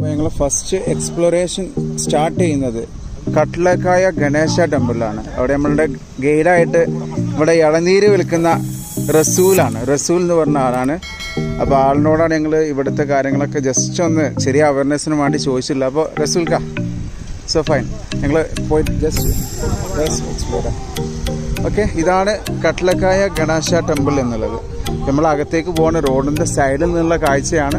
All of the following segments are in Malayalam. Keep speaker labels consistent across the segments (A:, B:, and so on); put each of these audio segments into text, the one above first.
A: ഞങ്ങൾ ഫസ്റ്റ് എക്സ്പ്ലോറേഷൻ സ്റ്റാർട്ട് ചെയ്യുന്നത് കട്ട്ലക്കായ ഗണേശ ടെമ്പിളിലാണ് അവിടെ നമ്മളുടെ ഗൈഡായിട്ട് ഇവിടെ ഇളനീര് വിൽക്കുന്ന റസൂലാണ് റസൂൽ എന്ന് പറഞ്ഞ ആളാണ് അപ്പോൾ ആളിനോടാണ് ഞങ്ങൾ ഇവിടുത്തെ കാര്യങ്ങളൊക്കെ ജസ്റ്റ് ഒന്ന് ചെറിയ അവയർനെസ്സിന് വേണ്ടി ചോദിച്ചില്ല അപ്പോൾ റസൂൽക്ക സോ ഫൈൻ ഞങ്ങൾ പോയിട്ട് ജസ്റ്റ് എക്സ്പ്ലോർ ഓക്കെ ഇതാണ് കട്ട്ലക്കായ ഗണേശ ടെമ്പിൾ എന്നുള്ളത് നമ്മൾ അകത്തേക്ക് പോകുന്ന റോഡിൻ്റെ സൈഡിൽ നിന്നുള്ള കാഴ്ചയാണ്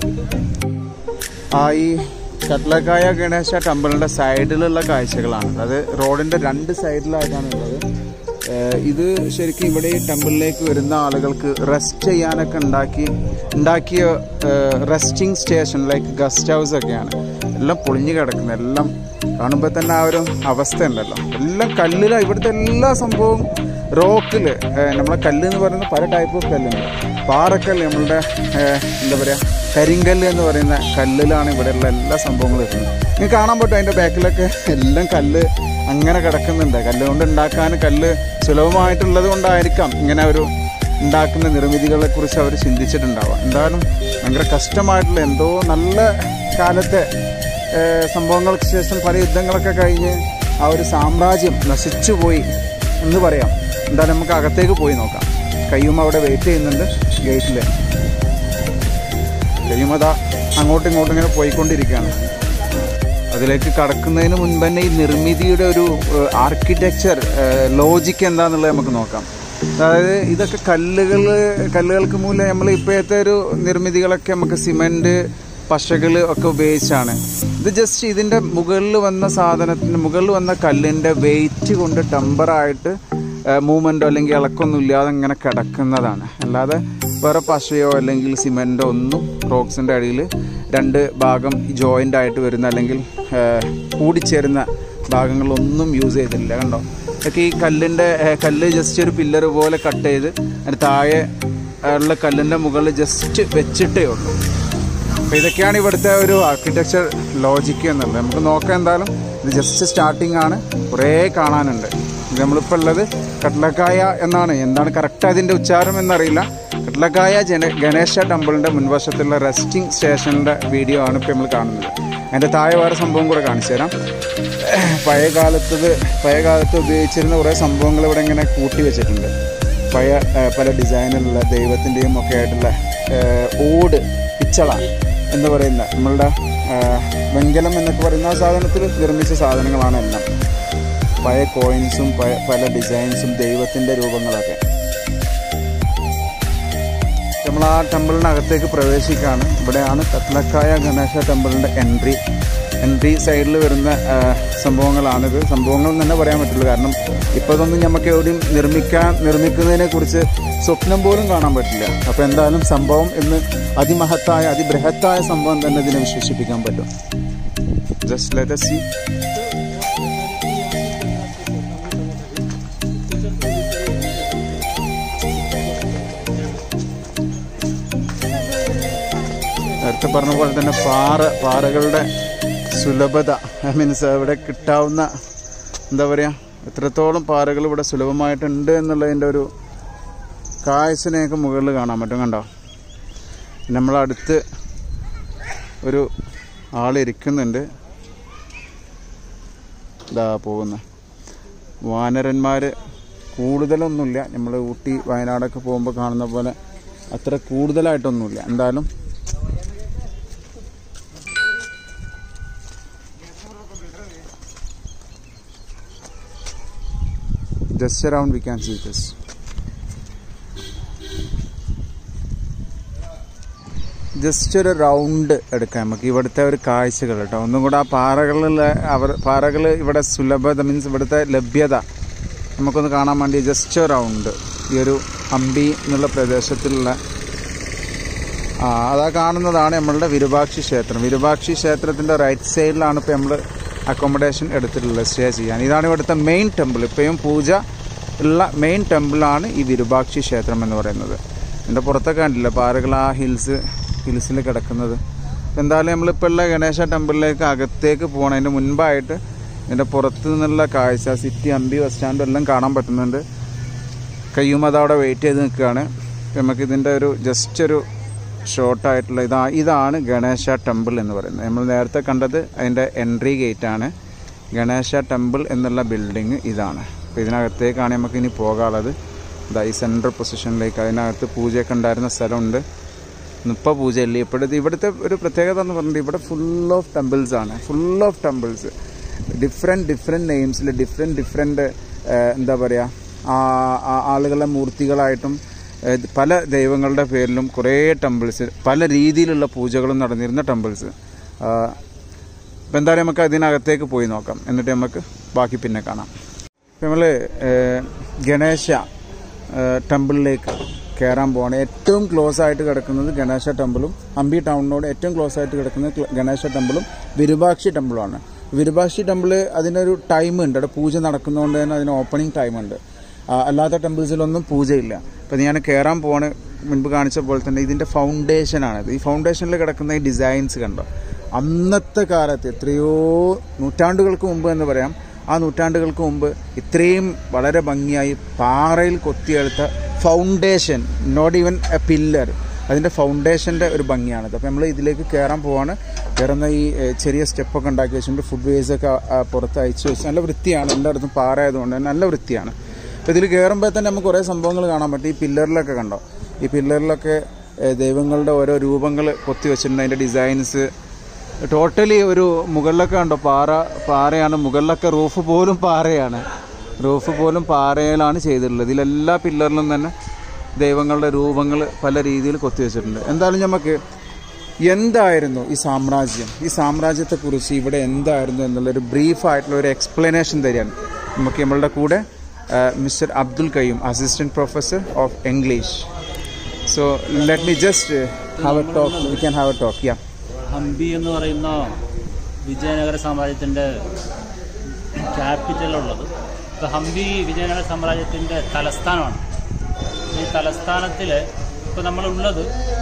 A: ആ ഈ കട്ട്ലക്കായ ഗണേശ ടെമ്പിളിന്റെ സൈഡിലുള്ള കാഴ്ചകളാണ് അത് റോഡിന്റെ രണ്ട് സൈഡിലായിട്ടാണ് ഉള്ളത് ഏഹ് ഇത് ശരിക്കും ഇവിടെ ഈ ടെമ്പിളിലേക്ക് വരുന്ന ആളുകൾക്ക് റെസ്റ്റ് ചെയ്യാനൊക്കെ ഉണ്ടാക്കി ഉണ്ടാക്കിയ resting station like guest house ഒക്കെയാണ് എല്ലാം പൊളിഞ്ഞു കിടക്കുന്നത് എല്ലാം കാണുമ്പോൾ തന്നെ ആ ഒരു അവസ്ഥ ഉണ്ടല്ലോ എല്ലാം കല്ലിലാണ് ഇവിടുത്തെ എല്ലാ സംഭവവും റോക്കിൽ നമ്മളെ കല്ല് എന്ന് പറയുന്ന പല ടൈപ്പ് ഓഫ് കല്ലുണ്ട് പാറക്കല്ല് നമ്മളുടെ ഏഹ്, എന്താ പറയുക കരിങ്കല്ല് എന്ന് പറയുന്ന കല്ലിലാണ് ഇവിടെയുള്ള എല്ലാ സംഭവങ്ങളും എത്തുന്നത് നിങ്ങൾക്ക് കാണാൻ പറ്റും അതിൻ്റെ ബാക്കിലൊക്കെ എല്ലാം കല്ല് അങ്ങനെ കിടക്കുന്നുണ്ട് കല്ല് കൊണ്ട് ഉണ്ടാക്കാൻ കല്ല് സുലഭമായിട്ടുള്ളത് കൊണ്ടായിരിക്കാം ഇങ്ങനെ ഒരു ഉണ്ടാക്കുന്ന നിർമ്മിതികളെ കുറിച്ച് അവർ ചിന്തിച്ചിട്ടുണ്ടാവാം എന്തായാലും ഭയങ്കര കഷ്ടമായിട്ടുള്ള എന്തോ നല്ല കാലത്തെ ഏഹ്, സംഭവങ്ങൾക്ക് ശേഷം പല യുദ്ധങ്ങളൊക്കെ കഴിഞ്ഞ് ആ ഒരു സാമ്രാജ്യം നശിച്ചു പോയി എന്ന് പറയാം എന്തായാലും നമുക്ക് അകത്തേക്ക് പോയി നോക്കാം കയ്യും അവിടെ വെയിറ്റ് ചെയ്യുന്നുണ്ട് ഗേറ്റിൽ കയ്യുമത അങ്ങോട്ടും ഇങ്ങോട്ടും ഇങ്ങനെ പോയിക്കൊണ്ടിരിക്കുകയാണ് അതിലേക്ക് കടക്കുന്നതിന് മുൻപ് തന്നെ ഈ നിർമ്മിതിയുടെ ഒരു ആർക്കിടെക്ചർ ലോജിക്ക് എന്താണെന്നുള്ളത് നമുക്ക് നോക്കാം അതായത് ഇതൊക്കെ കല്ലുകൾ കല്ലുകൾക്ക് മൂലം നമ്മൾ ഇപ്പോഴത്തെ ഒരു നിർമ്മിതികളൊക്കെ നമുക്ക് സിമെൻറ്റ് പശകൾ ഒക്കെ ഉപയോഗിച്ചാണ് ഇത് ജസ്റ്റ് ഇതിൻ്റെ മുകളിൽ വന്ന സാധനത്തിന് മുകളിൽ വന്ന കല്ലിൻ്റെ വെയിറ്റ് കൊണ്ട് ടെമ്പറായിട്ട് മൂവ്മെൻറ്റോ അല്ലെങ്കിൽ ഇളക്കൊന്നും ഇല്ലാതെ ഇങ്ങനെ കിടക്കുന്നതാണ് അല്ലാതെ വേറെ പശയോ അല്ലെങ്കിൽ സിമെൻറ്റോ ഒന്നും റോക്സിൻ്റെ അടിയിൽ രണ്ട് ഭാഗം ജോയിൻ്റ് ആയിട്ട് വരുന്ന അല്ലെങ്കിൽ ആ, കൂടിച്ചേരുന്ന ഭാഗങ്ങളൊന്നും യൂസ് ചെയ്തിട്ടില്ല കണ്ടോ ഇതൊക്കെ ഈ കല്ലിൻ്റെ ആ, കല്ല് ജസ്റ്റ് ഒരു പില്ലർ പോലെ കട്ട് ചെയ്ത് അതിന് താഴെ ഉള്ള കല്ലിൻ്റെ മുകളിൽ ജസ്റ്റ് വെച്ചിട്ടേ ഉള്ളൂ അപ്പോൾ ഇതൊക്കെയാണ് ഇവിടുത്തെ ഒരു ആർക്കിടെക്ചർ ലോജിക്ക് എന്നുള്ളത് നമുക്ക് നോക്കാം എന്തായാലും ഇത് ജസ്റ്റ് സ്റ്റാർട്ടിംഗ് ആണ് കുറേ കാണാനുണ്ട് ഇത് നമ്മളിപ്പോൾ ഉള്ളത് കട്ലക്കായ എന്നാണ് എന്താണ് കറക്റ്റ് അതിൻ്റെ ഉച്ചാരണം എന്നറിയില്ല കട്ലക്കായ ജന ഗണേശ ടെമ്പിളിൻ്റെ മുൻവശത്തുള്ള റെസ്റ്റിംഗ് സ്റ്റേഷനിൻ്റെ വീഡിയോ ആണ് ഇപ്പോൾ നമ്മൾ കാണുന്നത് അതിൻ്റെ താഴെ വേറെ സംഭവം കൂടെ കാണിച്ചു തരാം പഴയ കാലത്തത് പഴയ കാലത്ത് ഉപയോഗിച്ചിരുന്ന കുറേ സംഭവങ്ങൾ ഇവിടെ ഇങ്ങനെ കൂട്ടി വെച്ചിട്ടുണ്ട് പഴയ ആ, പല ഡിസൈനിലുള്ള ദൈവത്തിൻ്റെയും ഒക്കെ ആയിട്ടുള്ള ആ, ഓട് പിച്ചള എന്ന് പറയുന്ന നമ്മളുടെ ആ, വെങ്കലം എന്നൊക്കെ പറയുന്ന ആ സാധനത്തിൽ നിർമ്മിച്ച സാധനങ്ങളാണ് എല്ലാം പഴയ കോയിൻസും പഴ- പല ഡിസൈൻസും ദൈവത്തിൻ്റെ രൂപങ്ങളൊക്കെ നമ്മൾ ആ ടെമ്പിളിനകത്തേക്ക് പ്രവേശിക്കുകയാണ് ഇവിടെയാണ് കത്ലക്കായ ഗണേശ ടെമ്പിളിൻ്റെ എൻട്രി എൻട്രി സൈഡിൽ വരുന്ന ആ, സംഭവങ്ങളാണിത് സംഭവങ്ങൾ എന്ന് തന്നെ പറയാൻ പറ്റുള്ളൂ കാരണം ഇപ്പോൾ ഇതൊന്നും നമുക്ക് എവിടെയും നിർമ്മിക്കാൻ നിർമ്മിക്കുന്നതിനെ കുറിച്ച് സ്വപ്നം പോലും കാണാൻ പറ്റില്ല അപ്പോൾ എന്തായാലും സംഭവം ഇന്ന് അതിമഹത്തായ അതിബൃഹത്തായ സംഭവം തന്നെ ഇതിനെ വിശേഷിപ്പിക്കാൻ പറ്റും ജസ്റ്റ് ലെറ്റ് സി നേരത്തെ പറഞ്ഞ പോലെ തന്നെ പാറ പാറകളുടെ സുലഭത ഐ മീൻസ് ഇവിടെ കിട്ടാവുന്ന എന്താ പറയുക എത്രത്തോളം പാറകൾ ഇവിടെ സുലഭമായിട്ടുണ്ട് എന്നുള്ളതിൻ്റെ ഒരു കാഴ്ചനെയൊക്കെ മുകളിൽ കാണാൻ പറ്റും കണ്ടോ നമ്മളടുത്ത് ഒരു ആളിരിക്കുന്നുണ്ട് ഇതാ പോകുന്ന വാനരന്മാർ കൂടുതലൊന്നുമില്ല നമ്മൾ ഊട്ടി വയനാടൊക്കെ പോകുമ്പോൾ കാണുന്ന പോലെ അത്ര കൂടുതലായിട്ടൊന്നുമില്ല എന്തായാലും just around we can see this just ഒരു റൗണ്ട് എടുക്കാം നമുക്ക് ഇവിടുത്തെ ഒരു കാഴ്ചകൾ കേട്ടോ ഒന്നും കൂടെ ആ പാറകളിൽ അവർ പാറകൾ ഇവിടെ സുലഭത മീൻസ് ഇവിടുത്തെ ലഭ്യത നമുക്കൊന്ന് കാണാൻ വേണ്ടി ജസ്റ്റ് റൗണ്ട് ഈ ഒരു ഹംപി എന്നുള്ള പ്രദേശത്തിലുള്ള ആ അതാ കാണുന്നതാണ് നമ്മളുടെ വിരുപാക്ഷി ക്ഷേത്രം വിരുപാക്ഷി ക്ഷേത്രത്തിൻ്റെ റൈറ്റ് സൈഡിലാണ് ഇപ്പോൾ നമ്മൾ അക്കോമഡേഷൻ എടുത്തിട്ടുള്ളത് സ്റ്റേ ചെയ്യാൻ ഇതാണ് ഇവിടുത്തെ മെയിൻ ടെമ്പിൾ ഇപ്പോഴും പൂജ ഉള്ള മെയിൻ ടെമ്പിളാണ് ഈ വിരുപാക്ഷി ക്ഷേത്രം എന്ന് പറയുന്നത് ഇതിൻ്റെ പുറത്തൊക്കെ കണ്ടില്ല പാറകൾ ആ ഹിൽസ് ഹിൽസിൽ കിടക്കുന്നത് എന്തായാലും നമ്മളിപ്പോൾ ഉള്ള ഗണേശ ടെമ്പിളിലേക്ക് അകത്തേക്ക് പോകണതിന് മുൻപായിട്ട് ഇതിൻ്റെ പുറത്ത് നിന്നുള്ള കാഴ്ച സിറ്റി അമ്പി ബസ് സ്റ്റാൻഡും എല്ലാം കാണാൻ പറ്റുന്നുണ്ട് കയ്യും അത് അവിടെ വെയിറ്റ് ചെയ്ത് നിൽക്കുകയാണ് നമുക്ക് ഇതിൻ്റെ ഒരു ജസ്റ്റ് ഒരു ഷോർട്ടായിട്ടുള്ള ഇതാ ഇതാണ് ഗണേശ ടെമ്പിൾ എന്ന് പറയുന്നത് നമ്മൾ നേരത്തെ കണ്ടത് അതിൻ്റെ എൻട്രി ഗേറ്റ് ആണ് ഗണേശ ടെമ്പിൾ എന്നുള്ള ബിൽഡിങ് ഇതാണ് അപ്പോൾ ഇതിനകത്തേക്കാണ് നമുക്ക് ഇനി പോകാനുള്ളത് ഇതാ ഈ സെൻട്രൽ പൊസിഷനിലേക്ക് അതിനകത്ത് പൂജയൊക്കെ ഉണ്ടായിരുന്ന സ്ഥലമുണ്ട് ഇപ്പോൾ പൂജയില്ല ഇപ്പോഴത്തെ ഇവിടുത്തെ ഒരു പ്രത്യേകത എന്ന് പറഞ്ഞിട്ട് ഇവിടെ ഫുൾ ഓഫ് ടെമ്പിൾസ് ആണ് full of temples different different നെയിംസിൽ ഡിഫറെൻറ്റ് ഡിഫറെൻറ്റ് എന്താ പറയുക ആളുകളുടെ മൂർത്തികളായിട്ടും ഏഹ്, പല ദൈവങ്ങളുടെ പേരിലും കുറേ ടെമ്പിൾസ് പല രീതിയിലുള്ള പൂജകളും നടന്നിരുന്ന ടെമ്പിൾസ് അപ്പോൾ എന്തായാലും നമുക്ക് അതിനകത്തേക്ക് പോയി നോക്കാം എന്നിട്ട് നമുക്ക് ബാക്കി പിന്നെ കാണാം ഇപ്പം നമ്മൾ ഗണേശ ഏഹ്, ടെമ്പിളിലേക്ക് കയറാൻ പോവാണ് ഏറ്റവും ക്ലോസ് ആയിട്ട് കിടക്കുന്നത് ഗണേശ ടെമ്പിളും ഹംപി ടൗണിനോട് ഏറ്റവും ക്ലോസ് ആയിട്ട് കിടക്കുന്നത് ക്ല- ഗണേശ ടെമ്പിളും വിരുപാക്ഷി ടെമ്പിളുമാണ് വിരുപാക്ഷി ടെമ്പിൾ അതിനൊരു ടൈം ഉണ്ട് അവിടെ പൂജ നടക്കുന്നതുകൊണ്ട് തന്നെ അതിന് ഓപ്പണിംഗ് ടൈം ഉണ്ട് ആ, അല്ലാത്ത ടെമ്പിൾസിലൊന്നും പൂജയില്ല അപ്പം ഞാൻ കയറാൻ പോവാണ് മുൻപ് കാണിച്ച പോലെ തന്നെ ഇതിൻ്റെ ഫൗണ്ടേഷനാണിത് ഈ ഫൗണ്ടേഷനിൽ കിടക്കുന്ന ഈ ഡിസൈൻസ് കണ്ടോ അന്നത്തെ കാലത്ത് എത്രയോ നൂറ്റാണ്ടുകൾക്ക് മുമ്പ് എന്ന് പറയാം ആ നൂറ്റാണ്ടുകൾക്ക് മുമ്പ് ഇത്രയും വളരെ ഭംഗിയായി പാറയിൽ കൊത്തിയെടുത്ത foundation not even a pillar അതിൻ്റെ ഫൗണ്ടേഷൻ്റെ ഒരു ഭംഗിയാണിത് അപ്പോൾ നമ്മൾ ഇതിലേക്ക് കയറാൻ പോവാണ് കയറുന്ന ഈ ഏഹ്, ചെറിയ സ്റ്റെപ്പൊക്കെ ഉണ്ടാക്കി വെച്ചിട്ടുണ്ട് ഫുഡ് വേസ് ഒക്കെ ആ, പുറത്ത് അയച്ചു വെച്ച് നല്ല വൃത്തിയാണ് എല്ലായിടത്തും പാറ ആയതുകൊണ്ട് തന്നെ നല്ല വൃത്തിയാണ് അപ്പോൾ ഇതിൽ കയറുമ്പോൾ തന്നെ നമുക്ക് കുറേ സംഭവങ്ങൾ കാണാൻ പറ്റും ഈ പില്ലറിലൊക്കെ കണ്ടോ ഈ പില്ലറിലൊക്കെ ഏഹ്, ദൈവങ്ങളുടെ ഓരോ രൂപങ്ങൾ കൊത്തി വെച്ചിട്ടുണ്ട് അതിൻ്റെ ഡിസൈൻസ് ടോട്ടലി ഒരു മുകളിലൊക്കെ കണ്ടോ പാറ പാറയാണ് മുകളിലൊക്കെ റൂഫ് പോലും പാറയാണ് റൂഫ് പോലും പാറയിലാണ് ചെയ്തിട്ടുള്ളത് ഇതിലെല്ലാ പില്ലറിലും തന്നെ ദൈവങ്ങളുടെ രൂപങ്ങൾ പല രീതിയിൽ കൊത്തിവെച്ചിട്ടുണ്ട് എന്തായാലും നമുക്ക് എന്തായിരുന്നു ഈ സാമ്രാജ്യം ഈ സാമ്രാജ്യത്തെക്കുറിച്ച് ഇവിടെ എന്തായിരുന്നു എന്നുള്ളൊരു ബ്രീഫായിട്ടുള്ള ഒരു എക്സ്പ്ലനേഷൻ തരികയാണ് നമുക്ക് നമ്മളുടെ കൂടെ mister Abdul Qayyum assistant professor of English so let me just have a talk we can have a talk ya
B: Hampi എന്ന് പറയുന്ന വിജയനഗര സാമ്രാജ്യത്തിൻ്റെ ക്യാപിറ്റലുള്ളത് ഇപ്പോൾ ഹംപി വിജയനഗര സാമ്രാജ്യത്തിൻ്റെ തലസ്ഥാനമാണ് ഈ തലസ്ഥാനത്തിൽ ഇപ്പോൾ നമ്മളുള്ളത്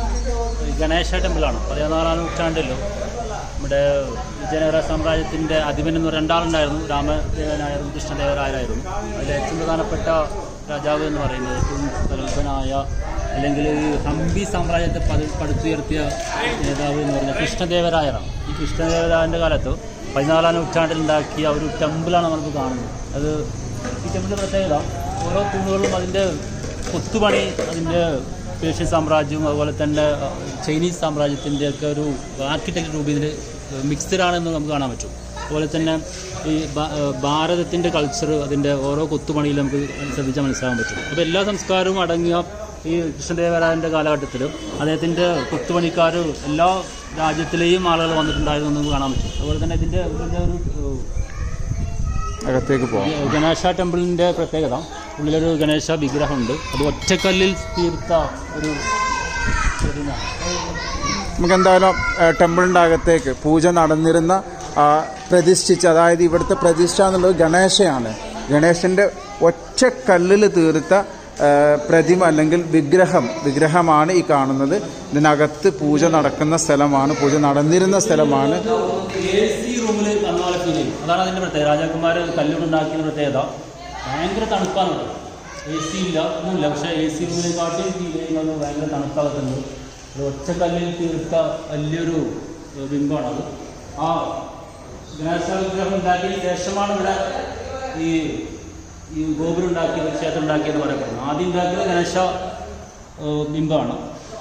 B: ഗണേശ ടെമ്പിളാണ് പതിനാറാം നൂറ്റാണ്ടിലും നമ്മുടെ വിജയനഗര സാമ്രാജ്യത്തിൻ്റെ അധിപൻ എന്ന് പറയുന്ന രണ്ടാളുണ്ടായിരുന്നു രാമദേവനായിരുന്നു കൃഷ്ണദേവരായരായിരുന്നു അതിൽ ഏറ്റവും പ്രധാനപ്പെട്ട രാജാവ് എന്ന് പറയുന്നത് ഏറ്റവും പ്രഗത്ഭനായ അല്ലെങ്കിൽ ഈ ഹംപി സാമ്രാജ്യത്തെ പതി പടുത്തുയർത്തിയ നേതാവ് എന്ന് പറയുന്നത് കൃഷ്ണദേവരായരാണ് ഈ കൃഷ്ണദേവരായൻ്റെ കാലത്ത് പതിനാലാം നൂറ്റാണ്ടിൽ ഉണ്ടാക്കിയ ഒരു ടെമ്പിളാണ് നമുക്ക് കാണുന്നത് അത് ഈ ടെമ്പിളിൻ്റെ പ്രത്യേകത ഓരോ തൂണുകളും അതിൻ്റെ കൊത്തുപണി അതിൻ്റെ പേർഷ്യൻ സാമ്രാജ്യവും അതുപോലെ തന്നെ അഹ്, ചൈനീസ് സാമ്രാജ്യത്തിൻ്റെ ഒക്കെ ഒരു ആർക്കിടെക്ചർ രൂപത്തിൽ മിക്സ്ഡാണെന്ന് നമുക്ക് കാണാൻ പറ്റും അതുപോലെ തന്നെ ഈ ഭാ- ഏഹ്, ഭാരതത്തിൻ്റെ കൾച്ചർ അതിൻ്റെ ഓരോ കൊത്തുപണിയിൽ നമുക്ക് ശ്രദ്ധിച്ചാൽ മനസ്സിലാക്കാൻ പറ്റും അപ്പോൾ എല്ലാ സംസ്കാരവും അടങ്ങിയ ഈ കൃഷ്ണദേവരായൻ്റെ കാലഘട്ടത്തിലും അദ്ദേഹത്തിൻ്റെ കൊത്തുപണിക്കാർ എല്ലാ രാജ്യത്തിലെയും ആളുകൾ വന്നിട്ടുണ്ടായിരുന്നു എന്ന് നമുക്ക് കാണാൻ പറ്റും അതുപോലെ തന്നെ ഇതിൻ്റെ ഇതിൻ്റെ ഒരു ഏഹ്,
A: അകത്തേക്ക് പോകാം
B: ഗണേശ ടെമ്പിളിൻ്റെ പ്രത്യേകത ഉള്ളിലൊരു ഗണേശ വിഗ്രഹമുണ്ട് അത് ഒറ്റക്കല്ലിൽ തീർത്ത ഒരു പ്രതിമയാണ്
A: നമുക്ക് എന്തായാലും ടെമ്പിളിൻ്റെ അകത്തേക്ക് പൂജ നടന്നിരുന്ന ആ, പ്രതിഷ്ഠിച്ച് അതായത് ഇവിടുത്തെ പ്രതിഷ്ഠ എന്നുള്ളത് ഗണേശയാണ് ഗണേശൻ്റെ ഒറ്റ കല്ലിൽ തീർത്ത ആ, പ്രതിമ അല്ലെങ്കിൽ വിഗ്രഹം വിഗ്രഹമാണ് ഈ കാണുന്നത് ഇതിനകത്ത് പൂജ നടക്കുന്ന സ്ഥലമാണ് പൂജ നടന്നിരുന്ന സ്ഥലമാണ്
B: എ സി റൂമിൽ വന്ന പോലെ ഫീൽ ചെയ്യും അതാണ് അതിൻ്റെ പ്രത്യേകത രാജാക്കന്മാർ കല്ലുകൊണ്ടുണ്ടാക്കിയ പ്രത്യേകത ഭയങ്കര തണുപ്പാണ് എ സി ഇല്ല ഒന്നുമില്ല പക്ഷേ എ സി റൂമിനെക്കാട്ടിയും ഫീൽ ചെയ്യുന്നത് ഭയങ്കര തണുപ്പാകത്തുണ്ട് ഒരു ഒറ്റക്കല്ലിൽ തീർത്ത വലിയൊരു ഏഹ്, ബിംബമാണ് അത് ആ ഗണേശ വിഗ്രഹം ഉണ്ടാക്കിയതിന് ശേഷമാണ് ഇവിടെ ഈ ഈ ഗോപുരം ഉണ്ടാക്കിയത് ക്ഷേത്രം ഉണ്ടാക്കിയെന്ന് പറയപ്പെടുന്നത് ആദ്യം ഉണ്ടാക്കിയത് ഗണേശ ഏഹ്, ബിംബമാണ്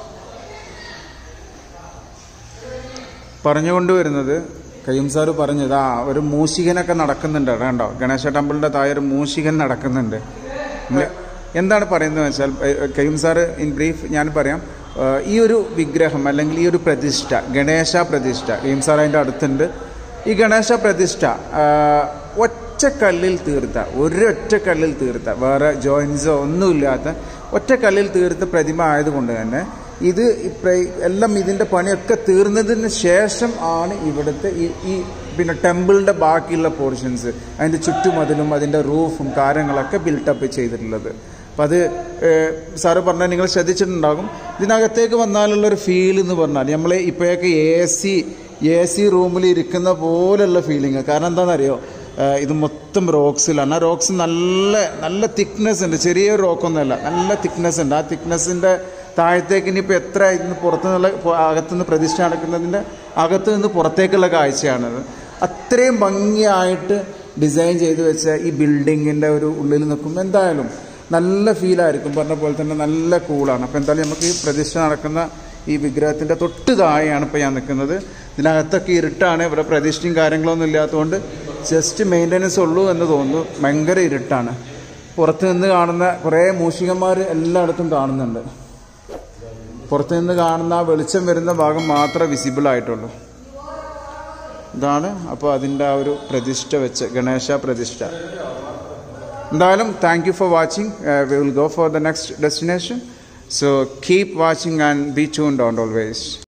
A: പറഞ്ഞുകൊണ്ടുവരുന്നത് കയ്യം സാറ് പറഞ്ഞത് ആ ഒരു മൂഷികനൊക്കെ നടക്കുന്നുണ്ട് അവിടെ കണ്ടോ ഗണേശ ടെമ്പിളിൻ്റെ താഴെ ഒരു മൂഷികൻ നടക്കുന്നുണ്ട് നമ്മള് എന്താണ് പറയുന്നത് വെച്ചാൽ ഏഹ്, കയ്യം സാറ് ഇൻ ബ്രീഫ് ഞാൻ പറയാം ഏഹ്, ഈ ഒരു വിഗ്രഹം അല്ലെങ്കിൽ ഈ ഒരു പ്രതിഷ്ഠ ഗണേശ പ്രതിഷ്ഠ കയ്യം സാർ അതിൻ്റെ അടുത്തുണ്ട് ഈ ഗണേശ പ്രതിഷ്ഠ ആഹ്, ഒറ്റ കല്ലിൽ തീർത്ത ഒരൊറ്റ കല്ലിൽ തീർത്ത വേറെ ജോയിൻസോ ഒന്നുമില്ലാത്ത ഒറ്റ കല്ലിൽ തീർത്ത പ്രതിമ ആയതുകൊണ്ട് തന്നെ ഇത് ഇപ്ര- എല്ലാം ഇതിൻ്റെ പണിയൊക്കെ തീർന്നതിന് ശേഷം ആണ് ഇവിടുത്തെ ഈ ഈ പിന്നെ ടെമ്പിളിൻ്റെ ബാക്കിയുള്ള പോർഷൻസ് അതിൻ്റെ ചുറ്റുമതിലും അതിൻ്റെ റൂഫും കാര്യങ്ങളൊക്കെ ബിൽട്ടപ്പ് ചെയ്തിട്ടുള്ളത് അപ്പം അത് ഏഹ്, സാറ് പറഞ്ഞാൽ നിങ്ങൾ ശ്രദ്ധിച്ചിട്ടുണ്ടാകും ഇതിനകത്തേക്ക് വന്നാലുള്ളൊരു ഫീൽ എന്ന് പറഞ്ഞാൽ നമ്മൾ ഇപ്പോഴൊക്കെ എ സി എ സി റൂമിൽ ഇരിക്കുന്ന പോലുള്ള ഫീലിംഗ് കാരണം എന്താണെന്നറിയോ ഏഹ്, ഇത് മൊത്തം റോക്സിലാണ് ആ റോക്സ് നല്ല നല്ല തിക്നെസ് ഉണ്ട് ചെറിയ റോക്കൊന്നുമല്ല നല്ല തിക്നെസ് ഉണ്ട് ആ തിക്നെസ്സിൻ്റെ താഴത്തേക്ക് ഇനിയിപ്പോൾ എത്ര ഇന്ന് പുറത്തുനിന്നുള്ള പൊ- അകത്തുനിന്ന് പ്രതിഷ്ഠ നടക്കുന്നതിൻ്റെ അകത്തു നിന്ന് പുറത്തേക്കുള്ള കാഴ്ചയാണത് അത്രയും ഭംഗിയായിട്ട് ഡിസൈൻ ചെയ്ത് വെച്ച ഈ ബിൽഡിങ്ങിൻ്റെ ഒരു ഉള്ളിൽ നിൽക്കുമ്പോൾ എന്തായാലും നല്ല ഫീലായിരിക്കും പറഞ്ഞ പോലെ തന്നെ നല്ല കൂളാണ് അപ്പോൾ എന്തായാലും നമുക്ക് ഈ പ്രതിഷ്ഠ നടക്കുന്ന ഈ വിഗ്രഹത്തിൻ്റെ തൊട്ട് താഴെയാണ് ഇപ്പോൾ ഞാൻ നിൽക്കുന്നത് ഇതിനകത്തൊക്കെ ഇരുട്ടാണ് ഇവിടെ പ്രതിഷ്ഠയും കാര്യങ്ങളൊന്നും ഇല്ലാത്തതുകൊണ്ട് ജസ്റ്റ് മെയിൻ്റനൻസ് ഉള്ളൂ എന്ന് തോന്നുന്നു ഭയങ്കര ഇരുട്ടാണ് പുറത്ത് നിന്ന് കാണുന്ന കുറേ മൂഷികന്മാർ എല്ലായിടത്തും കാണുന്നുണ്ട് പുറത്ത് നിന്ന് കാണുന്ന ആ വെളിച്ചം വരുന്ന ഭാഗം മാത്രമേ വിസിബിൾ ആയിട്ടുള്ളൂ ഇതാണ് അപ്പോൾ അതിൻ്റെ ആ ഒരു പ്രതിഷ്ഠ വെച്ച് ഗണേശ പ്രതിഷ്ഠ എന്തായാലും thank you for watching we will go for the next destination so keep watching and be tuned on always